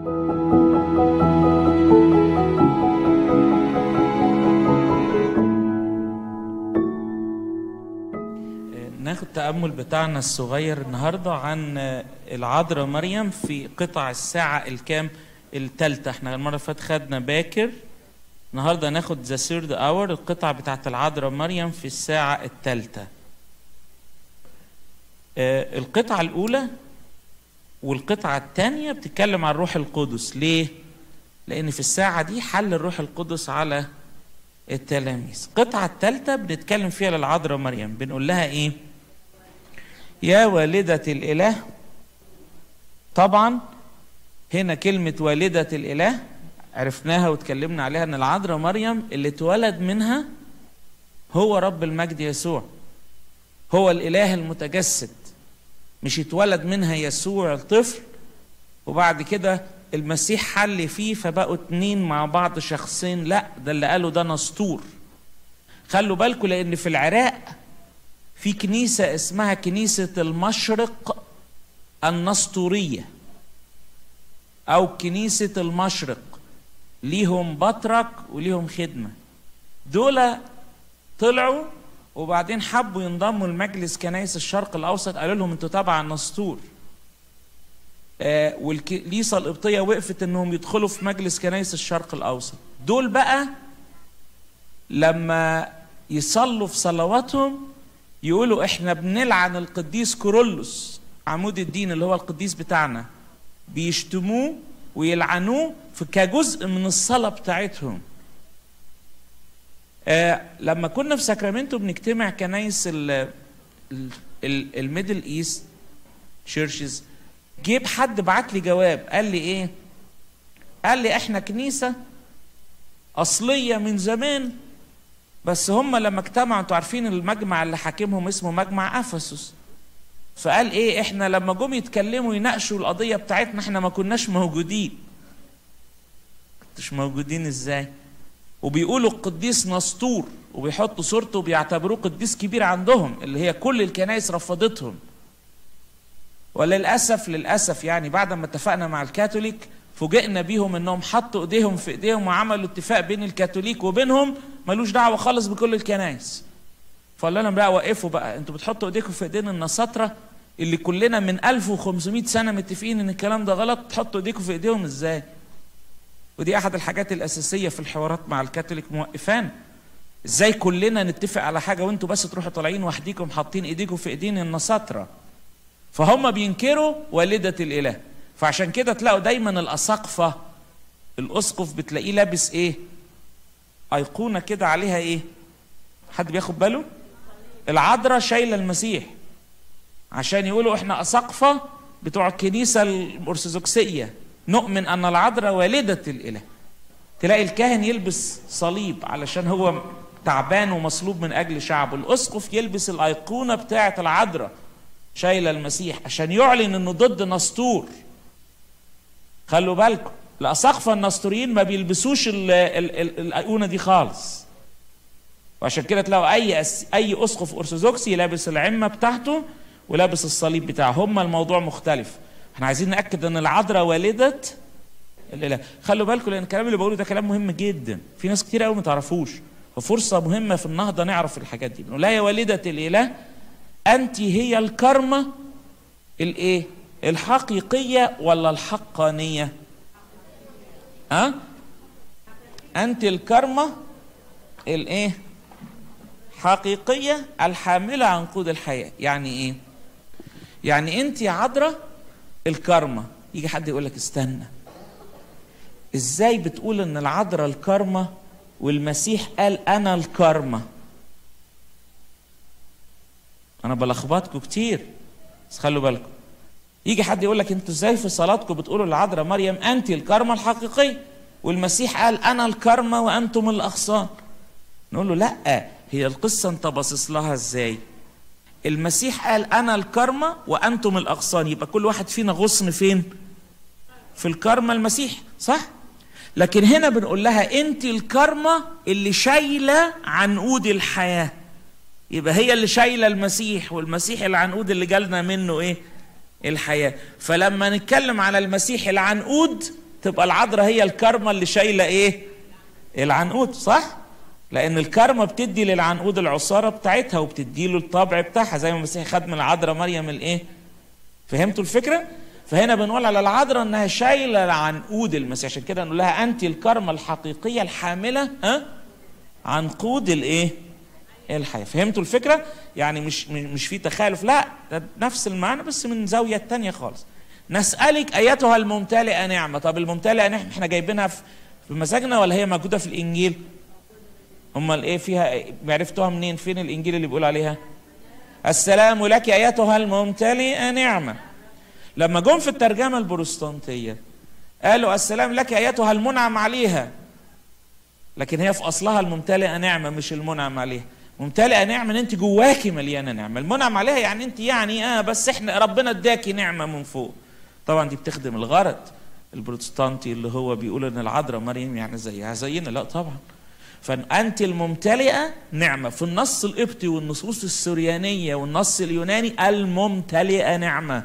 ناخد تأمل بتاعنا الصغير النهاردة عن العذراء مريم في قطع الساعة الكام التالتة احنا المرة اللي فاتت خدنا باكر النهاردة ناخد ذا سيرد اور القطعة بتاعت العذراء مريم في الساعة التالتة آه، القطعة الأولى والقطعة الثانية بتتكلم عن الروح القدس ليه؟ لأن في الساعة دي حل الروح القدس على التلاميذ القطعة الثالثة بنتكلم فيها للعذراء مريم بنقول لها إيه؟ يا والدة الإله طبعا هنا كلمة والدة الإله عرفناها واتكلمنا عليها ان العذراء مريم اللي اتولد منها هو رب المجد يسوع هو الاله المتجسد مش اتولد منها يسوع الطفل وبعد كده المسيح حل فيه فبقوا اتنين مع بعض شخصين لا ده اللي قالوا ده نسطور خلوا بالكم لان في العراق في كنيسة اسمها كنيسة المشرق النسطورية او كنيسة المشرق ليهم بطرك وليهم خدمة دول طلعوا وبعدين حبوا ينضموا لمجلس كنايس الشرق الأوسط قالوا لهم انتوا تبع النسطور آه والكنيسة القبطية وقفت انهم يدخلوا في مجلس كنايس الشرق الأوسط دول بقى لما يصلوا في صلواتهم يقولوا احنا بنلعن القديس كورولوس عمود الدين اللي هو القديس بتاعنا بيشتموه ويلعنوه كجزء من الصلاة بتاعتهم آه لما كنا في ساكرامنتو بنجتمع كنايس الميدل ايست تشيرشز جيب حد بعت لي جواب قال لي ايه قال لي احنا كنيسة اصلية من زمان بس هم لما اجتمعوا انتوا عارفين المجمع اللي حاكمهم اسمه مجمع افسس فقال ايه احنا لما جم يتكلموا يناقشوا القضية بتاعتنا احنا ما كناش موجودين كنتش موجودين ازاي وبيقولوا القديس نسطور وبيحطوا صورته وبيعتبروه قديس كبير عندهم اللي هي كل الكنائس رفضتهم وللاسف للاسف يعني بعد ما اتفقنا مع الكاثوليك فوجئنا بيهم انهم حطوا ايديهم في ايديهم وعملوا اتفاق بين الكاثوليك وبينهم ملوش دعوه خالص بكل الكنائس فقال لنا بقى وقفوا بقى انتوا بتحطوا ايديكم في ايدين النساطره اللي كلنا من 1500 سنه متفقين ان الكلام ده غلط تحطوا ايديكم في ايديهم ازاي ودي احد الحاجات الاساسيه في الحوارات مع الكاثوليك موقفان ازاي كلنا نتفق على حاجه وانتوا بس تروحوا طالعين وحديكم حاطين ايديكم في ايدين النساطره فهم بينكروا والده الاله فعشان كده تلاقوا دايما الاساقفه الاسقف بتلاقيه لابس ايه ايقونه كده عليها ايه حد بياخد باله العذراء شايله المسيح عشان يقولوا احنا اساقفه بتوع الكنيسه الارثوذكسيه نؤمن ان العذراء والده الاله تلاقي الكاهن يلبس صليب علشان هو تعبان ومصلوب من اجل شعبه الاسقف يلبس الايقونه بتاعه العذراء شايله المسيح عشان يعلن انه ضد نسطور خلوا بالكم الاساقفه النسطوريين ما بيلبسوش ال ال ال الايقونه دي خالص وعشان كده تلاقوا اي أس... اي اسقف ارثوذكسي لابس العمه بتاعته ولابس الصليب بتاعه هم الموضوع مختلف احنا عايزين ناكد ان العذراء والده الاله خلوا بالكم لان الكلام اللي بقوله ده كلام مهم جدا في ناس كتير قوي ما تعرفوش ففرصه مهمه في النهضه نعرف الحاجات دي بنقول لها يا والده الاله انت هي الكرمه الايه الحقيقيه ولا الحقانيه ها أه؟ انت الكرمه الايه حقيقيه الحامله عنقود الحياه يعني ايه يعني انت يا عذراء الكرمه يجي حد يقول لك استنى ازاي بتقول ان العذراء الكرمه والمسيح قال انا الكرمه انا بلخبطكم كتير بس خلوا بالكم يجي حد يقول لك انتوا ازاي في صلاتكم بتقولوا للعذراء مريم انت الكرمه الحقيقيه والمسيح قال انا الكرمه وانتم الاغصان نقول له لا هي القصه انت باصص لها ازاي المسيح قال انا الكرمه وانتم الاغصان يبقى كل واحد فينا غصن فين في الكرمه المسيح صح لكن هنا بنقول لها انت الكرمه اللي شايله عنقود الحياه يبقى هي اللي شايله المسيح والمسيح العنقود اللي جالنا منه ايه الحياه فلما نتكلم على المسيح العنقود تبقى العذراء هي الكرمه اللي شايله ايه العنقود صح لان الكرمه بتدي للعنقود العصاره بتاعتها وبتدي له الطبع بتاعها زي ما المسيح خد من العذراء مريم الايه فهمتوا الفكره فهنا بنقول على العذراء انها شايله العنقود المسيح عشان كده نقول لها انت الكرمه الحقيقيه الحامله ها عنقود الايه الحياه فهمتوا الفكره يعني مش مش في تخالف لا ده نفس المعنى بس من زاويه تانية خالص نسالك ايتها الممتلئه نعمه طب الممتلئه نعمه احنا جايبينها في في مزاجنا ولا هي موجوده في الانجيل امال ايه فيها عرفتوها منين فين الانجيل اللي بيقول عليها السلام لك ايتها الممتلئه نعمه لما جم في الترجمه البروتستانتيه قالوا السلام لك ايتها المنعم عليها لكن هي في اصلها الممتلئه نعمه مش المنعم عليها ممتلئه نعمه ان انت جواكي مليانه نعمه المنعم عليها يعني انت يعني اه بس احنا ربنا اداكي نعمه من فوق طبعا دي بتخدم الغرض البروتستانتي اللي هو بيقول ان العذراء مريم يعني زيها زينا لا طبعا فانت الممتلئه نعمه في النص القبطي والنصوص السريانيه والنص اليوناني الممتلئه نعمه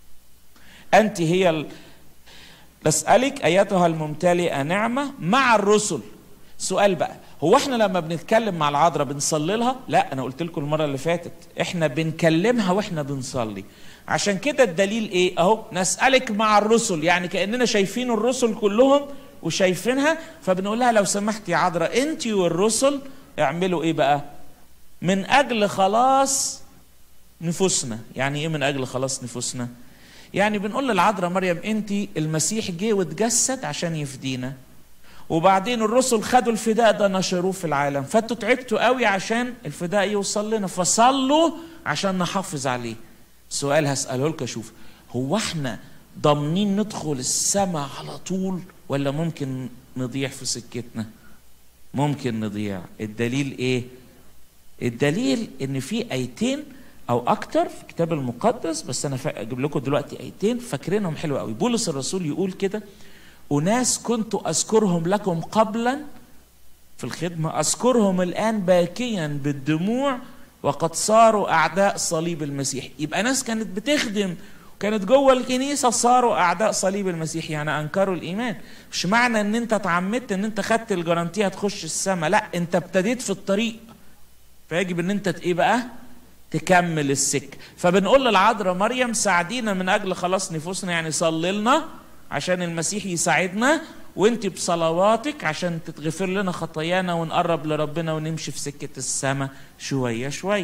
انت هي ال... بسالك ايتها الممتلئه نعمه مع الرسل سؤال بقى هو احنا لما بنتكلم مع العذراء بنصلي لها لا انا قلت لكم المره اللي فاتت احنا بنكلمها واحنا بنصلي عشان كده الدليل ايه اهو نسالك مع الرسل يعني كاننا شايفين الرسل كلهم وشايفينها فبنقول لها لو سمحت يا عذراء انت والرسل اعملوا ايه بقى من اجل خلاص نفوسنا يعني ايه من اجل خلاص نفوسنا يعني بنقول للعذراء مريم انت المسيح جه واتجسد عشان يفدينا وبعدين الرسل خدوا الفداء ده نشروه في العالم فانتوا تعبتوا قوي عشان الفداء يوصل لنا فصلوا عشان نحافظ عليه سؤال هسأله لك اشوف هو احنا ضامنين ندخل السماء على طول ولا ممكن نضيع في سكتنا ممكن نضيع الدليل ايه الدليل ان في ايتين او اكتر في الكتاب المقدس بس انا اجيب لكم دلوقتي ايتين فاكرينهم حلو قوي بولس الرسول يقول كده أناس كنت أذكرهم لكم قبلا في الخدمة أذكرهم الآن باكيا بالدموع وقد صاروا أعداء صليب المسيح يبقى ناس كانت بتخدم كانت جوه الكنيسة صاروا أعداء صليب المسيح يعني أنكروا الإيمان مش معنى إن أنت اتعمدت إن أنت خدت الجرانتيه هتخش السماء لا أنت ابتديت في الطريق فيجب إن أنت إيه بقى تكمل السكة فبنقول للعذراء مريم ساعدينا من أجل خلاص نفوسنا يعني صلي لنا عشان المسيح يساعدنا وانت بصلواتك عشان تتغفر لنا خطايانا ونقرب لربنا ونمشي في سكة السماء شوية شوية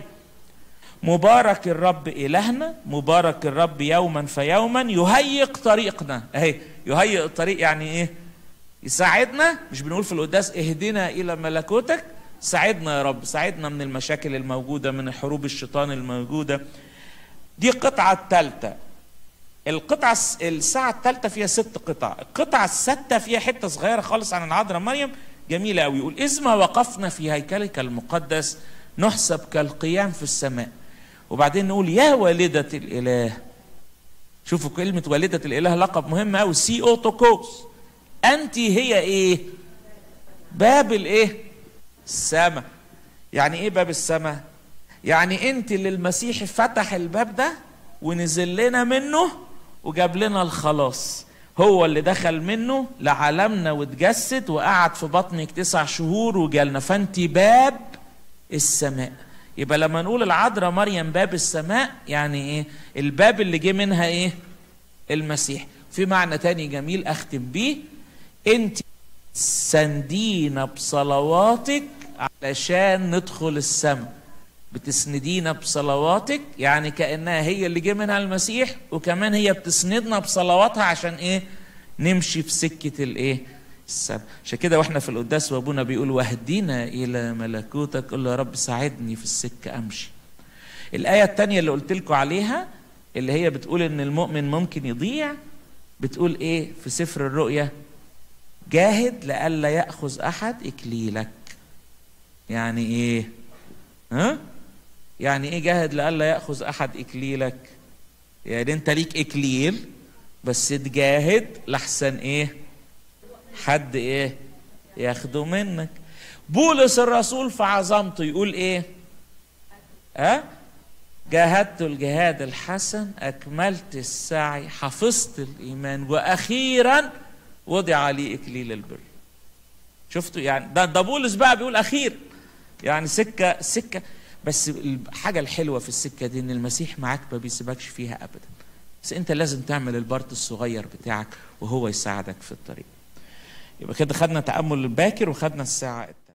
مبارك الرب إلهنا مبارك الرب يوما فيوما يهيئ طريقنا اهي يهيئ الطريق يعني ايه يساعدنا مش بنقول في القداس اهدنا إلى ملكوتك ساعدنا يا رب ساعدنا من المشاكل الموجودة من حروب الشيطان الموجودة دي القطعة الثالثة القطعة الساعة الثالثة فيها ست قطع القطعة الستة فيها حتة صغيرة خالص عن العذراء مريم جميلة أوي يقول إذ ما وقفنا في هيكلك المقدس نحسب كالقيام في السماء وبعدين نقول يا والدة الإله شوفوا كلمة والدة الإله لقب مهم أوي سي أوتوكوس أنت هي إيه باب الإيه السماء يعني إيه باب السماء يعني أنت اللي المسيح فتح الباب ده ونزل لنا منه وجاب لنا الخلاص هو اللي دخل منه لعالمنا واتجسد وقعد في بطنك تسع شهور وجالنا فانت باب السماء يبقى لما نقول العذراء مريم باب السماء يعني ايه الباب اللي جه منها ايه المسيح في معنى تاني جميل اختم بيه انت سندينا بصلواتك علشان ندخل السماء بتسندينا بصلواتك يعني كانها هي اللي جه منها المسيح وكمان هي بتسندنا بصلواتها عشان ايه نمشي في سكه الايه السبب عشان كده واحنا في القداس وابونا بيقول واهدينا الى ملكوتك قول له يا رب ساعدني في السكه امشي الايه الثانيه اللي قلت لكم عليها اللي هي بتقول ان المؤمن ممكن يضيع بتقول ايه في سفر الرؤيا جاهد لئلا ياخذ احد اكليلك يعني ايه ها يعني ايه جاهد لئلا ياخذ احد اكليلك يعني انت ليك اكليل بس تجاهد لحسن ايه حد ايه ياخده منك بولس الرسول في عظمته يقول ايه ها أه؟ جاهدت الجهاد الحسن اكملت السعي حفظت الايمان واخيرا وضع لي اكليل البر شفتوا يعني ده ده بولس بقى بيقول اخير يعني سكه سكه بس الحاجه الحلوه في السكه دي ان المسيح معاك ما بيسيبكش فيها ابدا بس انت لازم تعمل البارت الصغير بتاعك وهو يساعدك في الطريق يبقى كده خدنا تامل الباكر وخدنا الساعه